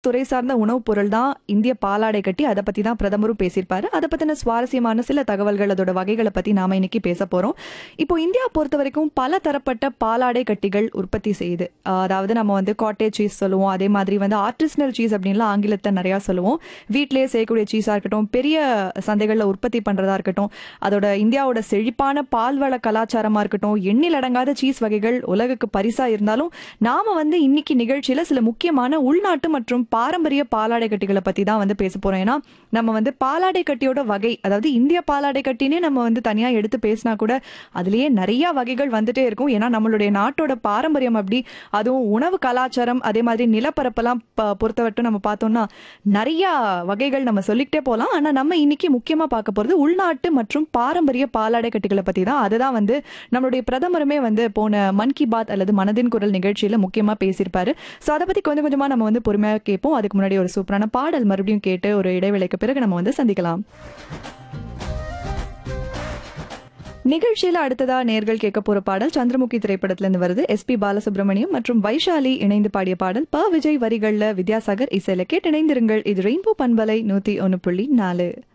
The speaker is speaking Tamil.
துறை சார்ந்த உணவுப் பொருள் தான் இந்திய பாலாடை கட்டி அதை பத்தி தான் பிரதமரும் பேசியிருப்பாரு அதை பத்தின சுவாரஸ்யமான சில தகவல்கள் அதோட வகைகளை பத்தி நாம இன்னைக்கு பேச போறோம் இப்போ இந்தியா பொறுத்த வரைக்கும் பல தரப்பட்ட பாலாடை கட்டிகள் உற்பத்தி செய்யுது ஆஹ் அதாவது நம்ம வந்து காட்டேஜ் சீஸ் சொல்லுவோம் அதே மாதிரி வந்து ஆர்டிஸ்னல் சீஸ் அப்படின்லாம் ஆங்கிலத்தை நிறையா சொல்லுவோம் வீட்டிலேயே செய்யக்கூடிய சீஸாக இருக்கட்டும் பெரிய சந்தைகளில் உற்பத்தி பண்ணுறதா இருக்கட்டும் அதோட இந்தியாவோட செழிப்பான பால்வள கலாச்சாரமாக இருக்கட்டும் எண்ணில் அடங்காத சீஸ் வகைகள் உலகுக்கு பரிசா இருந்தாலும் நாம வந்து இன்னைக்கு நிகழ்ச்சியில சில முக்கியமான உள்நாட்டு மற்றும் பாரம்பரிய பாலாடை கட்டிகளை பத்தி தான் வந்து பேச போறோம் ஏன்னா நம்ம வந்து பாலாடை கட்டியோட வகை அதாவது இந்திய பாலாடை கட்டினே நம்ம வந்து தனியா எடுத்து பேசினா கூட அதுலயே நிறைய வகைகள் வந்துட்டே இருக்கும் ஏன்னா நம்மளுடைய நாட்டோட பாரம்பரியம் அப்படி அதுவும் உணவு கலாச்சாரம் அதே மாதிரி நிலப்பரப்பெல்லாம் ப- பொறுத்தவரைக்கும் நம்ம பார்த்தோம்னா நிறைய வகைகள் நம்ம சொல்லிக்கிட்டே போகலாம் ஆனா நம்ம இன்னைக்கு முக்கியமா பார்க்க போறது உள்நாட்டு மற்றும் பாரம்பரிய பாலாடை கட்டிகளை பத்தி தான் அதுதான் வந்து நம்மளுடைய பிரதமருமே வந்து போன மன் கி பாத் அல்லது மனதின் குரல் நிகழ்ச்சியில முக்கியமா பேசியிருப்பாரு ஸோ அதை பத்தி கொஞ்சம் கொஞ்சமா நம்ம வந்து பொறுமையா கேட்போம் அதுக்கு முன்னாடி ஒரு சூப்பரான பாடல் மறுபடியும் கேட்டு ஒரு இடைவேளைக்கு பிறகு நம்ம வந்து சந்திக்கலாம் நிகழ்ச்சியில அடுத்ததா நேர்கள் கேட்க போற பாடல் சந்திரமுகி திரைப்படத்துல இருந்து வருது எஸ்பி பாலசுப்ரமணியம் மற்றும் வைஷாலி இணைந்து பாடிய பாடல் ப விஜய் வரிகள்ல வித்யாசாகர் இசையில கேட்டு இணைந்திருங்கள் இது ரெயின்போ பண்பலை நூத்தி ஒன்னு புள்ளி நாலு